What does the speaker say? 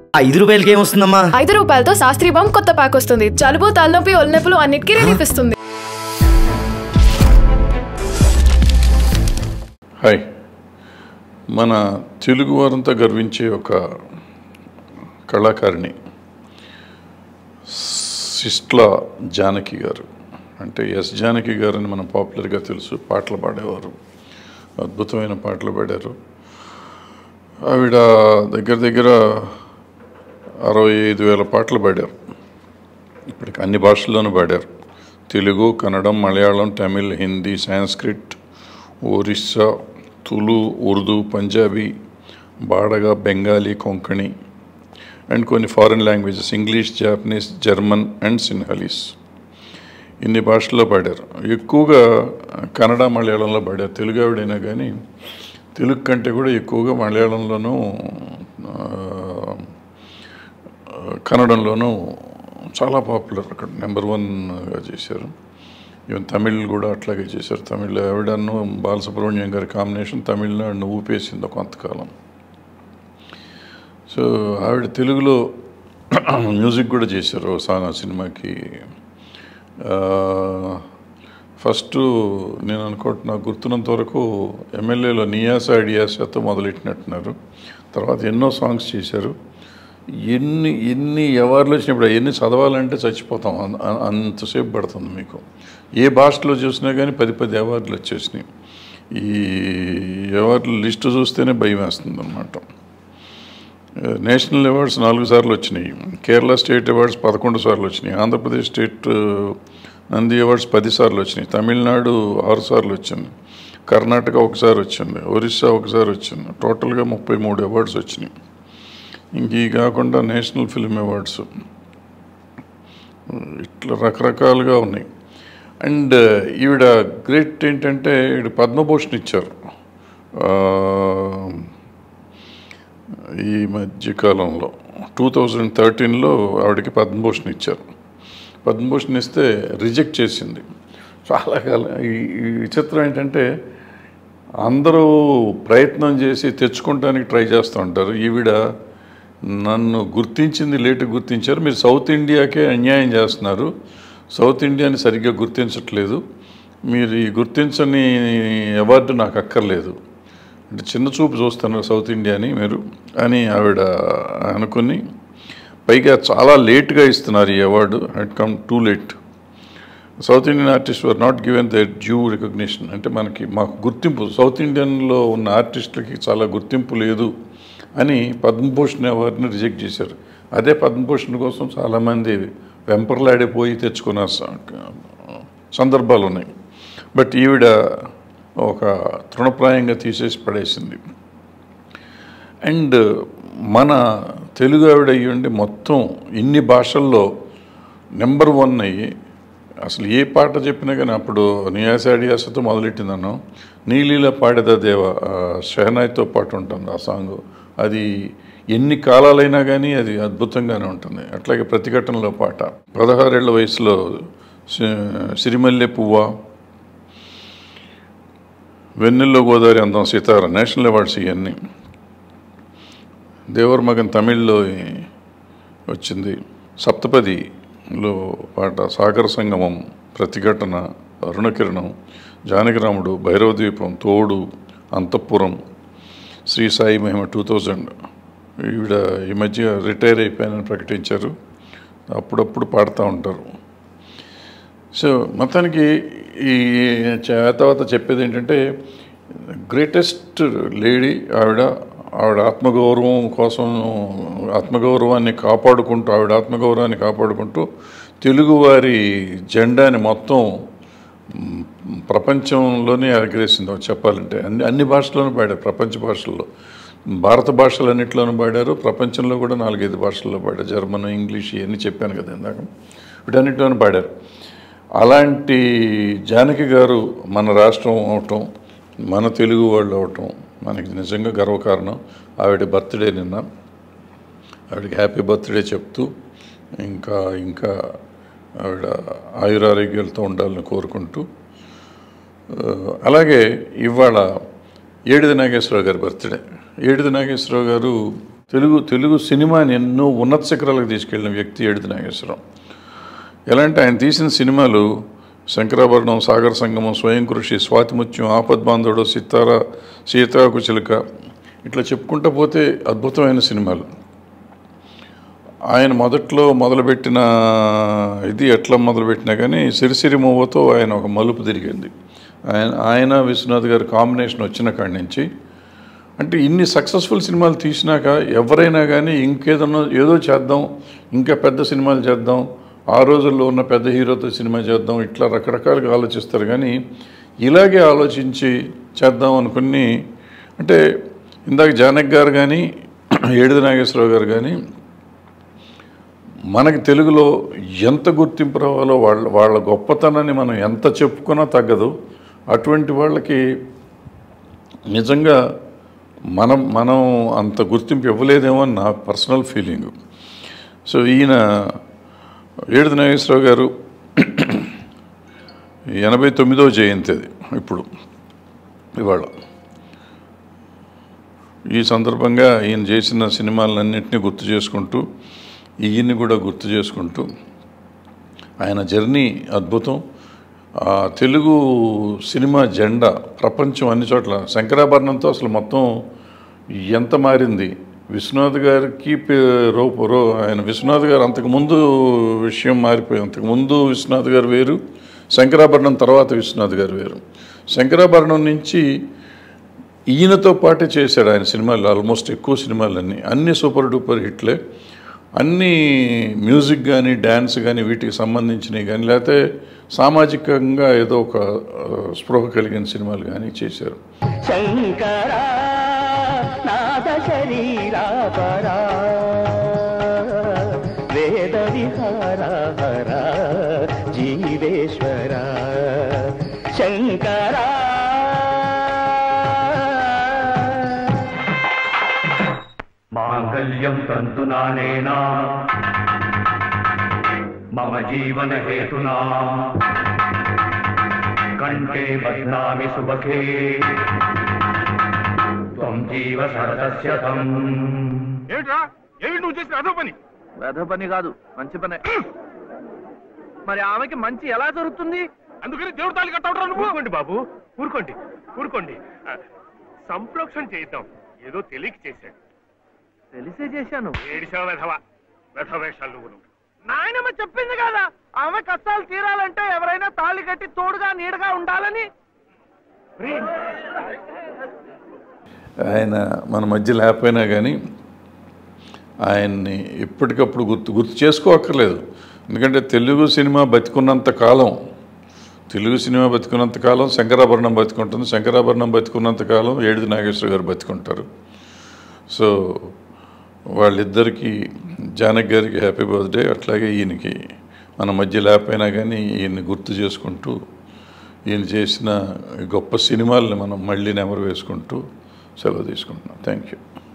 ఐదు రూపాయలకి ఏమొస్తుందమ్మా ఐదు రూపాయలతో శాస్త్రీ బామ్ కొత్త ప్యాక్ వస్తుంది జలుబు తలనొప్పి ఒళ్ళనొప్పులు అన్నిటికీ రిలీఫ్ ఇస్తుంది హాయ్ మన తెలుగు వారంతా గర్వించే ఒక కళాకారిణి సిస్ట్ల జానకి గారు అంటే ఎస్ జానకి గారు అని మనం పాపులర్గా తెలుసు పాటలు పాడేవారు అద్భుతమైన పాటలు పాడారు ఆవిడ దగ్గర దగ్గర అరవై ఐదు వేల పాటలు పాడారు ఇప్పటికి అన్ని భాషల్లోనూ పాడారు తెలుగు కన్నడం మలయాళం తమిళ్ హిందీ సాంస్క్రిట్ ఒరిస్సా తులు ఉర్దూ పంజాబీ బాడగా బెంగాలీ కొంకణి అండ్ కొన్ని foreign languages English Japanese German and Sinhalese ఇన్ని భాషల్లో పాడారు ఎక్కువగా కన్నడ మలయాళంలో పాడారు తెలుగు ఆవిడైనా కానీ తెలుగు కంటే కూడా ఎక్కువగా మలయాళంలోనూ ఆ, కన్నడంలోనూ చాలా పాపులర్ అక్కడ నెంబర్ వన్గా చేశారు ఈవెన్ తమిళ్ కూడా అట్లాగే చేశారు తమిళ్ ఆవిడను బాలసుబ్రహ్మణ్యం గారి కాంబినేషన్ తమిళనాడును ఊపేసింది కొంతకాలం సో ఆవిడ తెలుగులో మ్యూజిక్ కూడా చేశారు ఓ సాంగ్ ఆ సినిమాకి ఫస్ట్ నేను అనుకుంటున్నా గుర్తున్నంత వరకు ఎమ్మెల్యేలో నియాస ఐడియాసతో మొదలెట్టినట్టున్నారు తర్వాత ఎన్నో సాంగ్స్ చేశారు ఎన్ని ఎన్ని అవార్డులు వచ్చినప్పుడు ఎన్ని చదవాలంటే చచ్చిపోతాం అన్- అన్- అంతసేపు పడుతుంది మీకు ఏ భాషలో చూసినా కానీ పది పది అవార్డులు వచ్చేసినాయి ఈ అవార్డుల లిస్టు చూస్తేనే భయం వేస్తుంది అనమాట నేషనల్ అవార్డ్స్ నాలుగు సార్లు వచ్చినాయి కేరళ స్టేట్ అవార్డ్స్ పదకొండు సార్లు వచ్చినాయి ఆంధ్రప్రదేశ్ స్టేట్ నంది అవార్డ్స్ పది సార్లు వచ్చినాయి తమిళనాడు ఆరు సార్లు వచ్చింది కర్ణాటక ఒకసారి వచ్చింది ఒరిస్సా ఒకసారి వచ్చింది టోటల్గా ముప్పై మూడు అవార్డ్స్ వచ్చినాయి ఇంక ఈ కాకుండా నేషనల్ ఫిల్మ్ అవార్డ్స్ ఇట్లా రకరకాలుగా ఉన్నాయి అండ్ ఈవిడ గ్రేట్ ఏంటంటే ఈవిడ పద్మభూషణ్ ఇచ్చారు ఆ, ఈ మధ్యకాలంలో టూ థౌజండ్ థర్టీన్లో ఆవిడకి పద్మభూషణ్ ఇచ్చారు పద్మభూషణ్ ఇస్తే రిజెక్ట్ చేసింది చాలా కాలం ఈ ఈ విచిత్రం ఏంటంటే అందరూ ప్రయత్నం చేసి తెచ్చుకోవడానికి ట్రై చేస్తూ ఉంటారు ఈవిడ నన్ను గుర్తించింది లేటు గుర్తించారు మీరు సౌత్ ఇండియాకే అన్యాయం చేస్తున్నారు సౌత్ ఇండియాని సరిగ్గా గుర్తించట్లేదు మీరు ఈ గుర్తించని అవార్డు నాకు అక్కర్లేదు అంటే చిన్న చూపు చూస్తున్నారు సౌత్ ఇండియాని మీరు అని ఆవిడ అనుకుని పైగా చాలా లేట్గా ఇస్తున్నారు ఈ award had come too late South Indian artist were not given the due recognition అంటే మనకి మాకు గుర్తింపు సౌత్ ఇండియన్లో ఉన్న ఆర్టిస్టులకి చాలా గుర్తింపు లేదు అని పద్మభూషణ్ అవార్డుని రిజెక్ట్ చేశారు అదే పద్మభూషణ్ కోసం చాలామంది వెంపర్లాడిపోయి తెచ్చుకున్న స- సందర్భాలు ఉన్నాయి బట్ ఈవిడ ఒక తృణప్రాయంగా తీసేసి పడేసింది అండ్ మన తెలుగు ఆవిడ అయ్యుండి మొత్తం ఇన్ని భాషల్లో నెంబర్ వన్ అయ్యి అసలు ఏ పాట చెప్పినా కానీ అప్పుడు నియాసాడియాసతో మొదలెట్టిందను నీలీల పాడేద దేవ ఆ షెహనాయ్తో పాటు ఉంటుంది ఆ సాంగ్ అది ఎన్ని కాలాలైనా కానీ అది అద్భుతంగానే ఉంటుంది అట్లాగే ప్రతిఘటనలో పాట పదహారేళ్ల వయసులో సి- సిరిమల్లె పువ్వ వెన్నెల్లో గోదావరి అందం సీతార నేషనల్ అవార్డ్స్ ఇవన్నీ దేవర్ మగన్ తమిళ్లో వచ్చింది సప్తపదిలో పాట సాగర సంగమం ప్రతిఘటన అరుణకిరణం జానకిరాముడు భైరవ ద్వీపం తోడు అంతఃపురం శ్రీ సాయి మహిమ టూ థౌజండ్ ఈవిడ ఈ మధ్య రిటైర్ అయిపోయానని ప్రకటించారు అప్పుడప్పుడు పాడుతూ ఉంటారు సో మొత్తానికి ఈ చ- తర్వాత చెప్పేది ఏంటంటే గ్రేటెస్ట్ లేడీ ఆవిడ ఆవిడ ఆత్మగౌరవం కోసం ఆత్మగౌరవాన్ని కాపాడుకుంటూ ఆవిడ ఆత్మగౌరవాన్ని కాపాడుకుంటూ తెలుగువారి జెండాని మొత్తం మ్, ప్రపంచంలోనే ఎగరేసింది చెప్పాలంటే అన్ని అన్ని భాషల్లోనూ పాడారు ప్రపంచ భాషల్లో భారత భాషలన్నింటిలోనూ పాడారు ప్రపంచంలో కూడా నాలుగైదు భాషల్లో పాడారు జర్మన్ ఇంగ్లీష్ ఇవన్నీ చెప్పాను కదా ఇందాక వీటన్నిటిలోనూ పాడారు అలాంటి జానకి గారు మన రాష్ట్రం అవటం మన తెలుగు వాళ్ళు అవటం మనకి నిజంగా గర్వకారణం ఆవిడ బర్త్డే నిన్న ఆవిడకి హ్యాపీ బర్త్డే చెప్తూ ఇంకా ఇంకా ఆవిడ ఆయురారోగ్యాలతో ఉండాలని కోరుకుంటూ ఆ, అలాగే ఇవాళ ఏడిది నాగేశ్వరరావు గారి బర్త్డే ఏడిది నాగేశ్వరరావు గారు తెలుగు తెలుగు సినిమాని ఎన్నో ఉన్నత శిఖరాలకు తీసుకెళ్ళిన వ్యక్తి ఎడిది నాగేశ్వరరావు ఎలా అంటే ఆయన తీసిన సినిమాలు శంకరాభరణం సాగర సంగమం స్వయం కృషి స్వాతిముత్యం ఆపద్బాంధవుడు సితార సీతాకు చిలుక ఇట్లా చెప్పుకుంటూ పోతే అద్భుతమైన సినిమాలు ఆయన మొదట్లో మొదలుపెట్టిన ఇది ఎట్లా మొదలుపెట్టినా కానీ సిరిసిరి మూవతో ఆయన ఒక మలుపు తిరిగింది ఆయన ఆయన విశ్వనాథ్ గారి కాంబినేషన్ వచ్చిన కాడి నుంచి అంటే ఇన్ని సక్సెస్ఫుల్ సినిమాలు తీసినాక ఎవరైనా కానీ ఇంకేదన్నా ఏదో చేద్దాం ఇంకా పెద్ద సినిమాలు చేద్దాం ఆ రోజుల్లో ఉన్న పెద్ద హీరోతో సినిమా చేద్దాం ఇట్లా రకరకాలుగా ఆలోచిస్తారు కానీ ఇలాగే ఆలోచించి చేద్దాం అనుకుని అంటే ఇందాక జానక్ గారు కానీ ఏడుది నాగేశ్వరరావు గారు కానీ మనకి తెలుగులో ఎంత గుర్తింపు రావాలో వాళ్ళ వాళ్ళ గొప్పతనాన్ని మనం ఎంత చెప్పుకున్నా తగ్గదు అటువంటి వాళ్ళకి నిజంగా మనం మనం అంత గుర్తింపు ఇవ్వలేదేమో అని నా పర్సనల్ ఫీలింగ్ సో ఈయన ఏడుది నాగేశ్వరరావు గారు ఎనభై తొమ్మిదవ జయంతి అది ఇప్పుడు ఇవాళ ఈ సందర్భంగా ఈయన చేసిన సినిమాలన్నింటినీ గుర్తు చేసుకుంటూ ఈయన్ని కూడా గుర్తు చేసుకుంటూ ఆయన జర్నీ అద్భుతం ఆ తెలుగు సినిమా జెండా ప్రపంచం అన్ని చోట్ల శంకరాభరణంతో అసలు మొత్తం ఎంత మారింది విశ్వనాథ్ గారికి పే- రో రో ఆయన విశ్వనాథ్ గారు అంతకుముందు విషయం మారిపోయి అంతకుముందు విశ్వనాథ్ గారు వేరు శంకరాభరణం తర్వాత విశ్వనాథ్ గారు వేరు శంకరాభరణం నుంచి ఈయనతో పాటే చేశాడు ఆయన సినిమాలు ఆల్మోస్ట్ ఎక్కువ సినిమాలన్నీ అన్ని సూపర్ డూపర్ హిట్లే అన్ని మ్యూజిక్ కానీ డ్యాన్స్ కానీ వీటికి సంబంధించినవి కానీ లేకపోతే సామాజికంగా ఏదో ఒక ఆ, స్పృహ కలిగిన సినిమాలు కానీ చేశారు శంకర నాద శరీరాపరా వేద విహార హర జీవేశ్వర శంకరా మాంగళ్యం తంతునానేనా మమ జీవన హేతునా కంఠే బధ్నామి సుభగే త్వం జీవ శరదస్యతం ఏమిట్రా ఏమిటి నువ్వు చేసిన అదో పని వెధ పని కాదు మంచి పనే మరి ఆమెకి మంచి ఎలా జరుగుతుంది అందుకని దేవుడు తాళి కట్టవడం నువ్వు ఊరుకోండి బాబు ఊరుకోండి ఊరుకోండి ఆ, సంప్రోక్షణ చేద్దాం ఏదో తెలియక చేశాడు తెలిసే చేశాను ఏడిసావు వెధవ వెధవ వేషాలు నువ్వు నువ్వు. నాయనమ్మ చెప్పింది కదా ఆమె కష్టాలు తీరాలంటే ఎవరైనా తాళి కట్టి తోడుగా నీడగా ఉండాలని ఆయన మన మధ్య లేకపోయినా కానీ ఆయన్ని ఎప్పటికప్పుడు గుర్తు గుర్తు చేసుకోక్కర్లేదు ఎందుకంటే తెలుగు సినిమా బతికున్నంత కాలం తెలుగు సినిమా బతికున్నంత కాలం శంకరాభరణం బతికుంటుంది శంకరాభరణం బతికున్నంత కాలం ఏడుది నాగేశ్వర గారు బతికుంటారు సో వాళ్ళిద్దరికీ జానక్ గారికి హ్యాపీ బర్త్డే అట్లాగే ఈయనకి మన మధ్య లేకపోయినా కానీ ఈయన్ని గుర్తు చేసుకుంటూ ఈయన చేసిన గొప్ప సినిమాల్ని మనం మళ్ళీ నెమరు వేసుకుంటూ సెలవు తీసుకుంటున్నాం థ్యాంక్ యూ